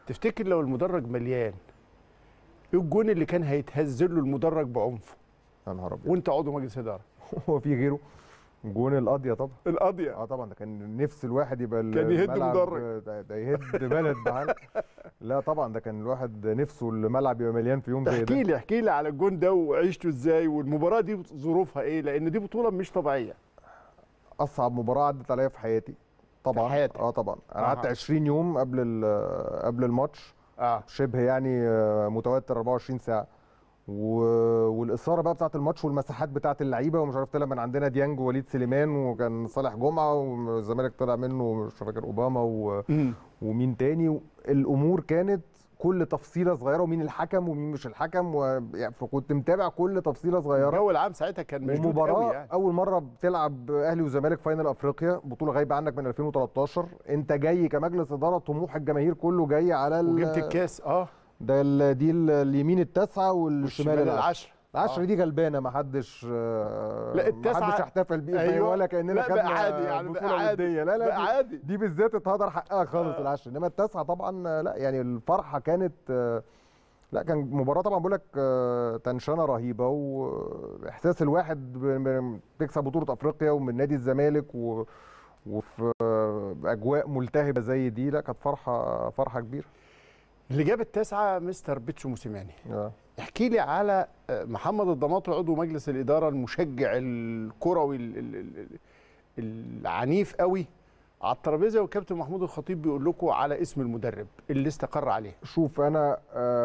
تفتكر لو المدرج مليان ايه الجون اللي كان هيتهز له المدرج بعنف يا نهار ابيض وانت عضو مجلس اداره هو في غيره جون القضيه طبعا القضيه اه طبعا ده كان نفس الواحد يبقى كان يهد الملعب- مدرج. ده, ده يهد بلد بحال لا طبعا ده كان الواحد نفسه الملعب يبقى مليان في يوم زي احكي ده لي احكي لي على الجون ده وعيشته ازاي والمباراه دي ظروفها ايه لان دي بطوله مش طبيعيه اصعب مباراه عدت عليا في حياتي طبعا في حياتك. اه طبعا انا أها. قعدت 20 يوم قبل ال- قبل الماتش اه شبه يعني آه، متوتر 24 ساعه و... والاثاره بقى بتاعه الماتش والمساحات بتاعه اللعيبه ومش عارف طلع من عندنا ديانج ووليد سليمان وكان صالح جمعه والزمالك طلع منه مش فاكر اوباما و... ومين تاني الامور كانت كل تفصيله صغيره ومين الحكم ومين مش الحكم و... يعني فكنت متابع كل تفصيله صغيره الجو العام ساعتها كان مشدود ومباراه قوي يعني اول مره بتلعب اهلي وزمالك فاينل افريقيا بطوله غايبه عنك من 2013 انت جاي كمجلس اداره طموح الجماهير كله جاي على ال- وجبت الكاس اه ده ال- دي ال- اليمين التاسعه والشمال والشمال العشره العشر العشرة آه. دي غلبانه ما حدش آه، لا، التاسعة- ما حدش احتفل بيها أيوة. ولا كاننا لا خدنا بقى عادي يعني بطوله بقى عادي وديه لا لا بقى دي- عادي دي بالذات اتهدر حقها خالص آه. العشرة انما التاسعه طبعا آه، لا يعني الفرحه كانت آه، لا كان مباراه طبعا بقول لك آه، تنشنه رهيبه واحساس الواحد ب- ب- تكسب بطوله افريقيا ومن نادي الزمالك و وفي آه، اجواء ملتهبه زي دي لا كانت فرحه فرحه كبيره اللي جاب التاسعه مستر بيتسو موسيماني آه. احكي لي على آه، محمد الضماطي عضو مجلس الاداره المشجع الكروي ال- ال- ال- ال- العنيف قوي على الترابيزه والكابتن محمود الخطيب بيقول لكم على اسم المدرب اللي استقر عليه شوف انا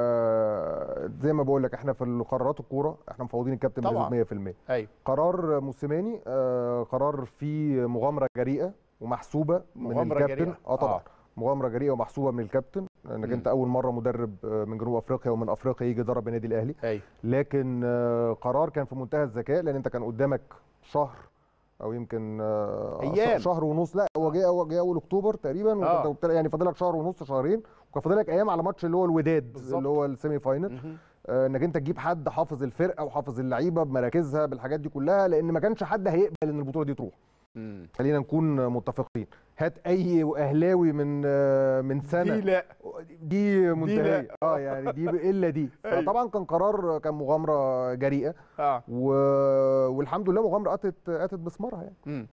آه زي ما بقول لك احنا في قرارات الكوره احنا مفوضين الكابتن طبعاً. بنسبه 100% ايوه قرار موسيماني آه قرار فيه مغامره جريئه ومحسوبه من مغامرة الكابتن جريئة. اه طبعا آه. مغامره جريئه ومحسوبه من الكابتن انك مم. انت اول مره مدرب آه، من جنوب افريقيا ومن افريقيا يجي يدرب النادي الاهلي ايوه لكن آه، قرار كان في منتهى الذكاء لان انت كان قدامك شهر او يمكن آه، أيام. شهر ونص لا هو جه هو جه اول اكتوبر تقريبا آه. وكنت وبت- يعني فاضل لك شهر ونص شهرين وكان فاضل لك ايام على ماتش اللي هو الوداد بالظبط. اللي هو السيمي فاينل مهم. آه، انك انت تجيب حد حافظ الفرقه وحافظ اللعيبه بمراكزها بالحاجات دي كلها لان ما كانش حد هيقبل ان البطوله دي تروح مم. خلينا نكون متفقين هات اي اهلاوي من آه، من سنه دي لا دي منتهيه لا. اه يعني دي الا دي أيوة. فطبعا كان قرار كان مغامره جريئه اه و... والحمد لله مغامره اتت اتت بثمارها يعني مم.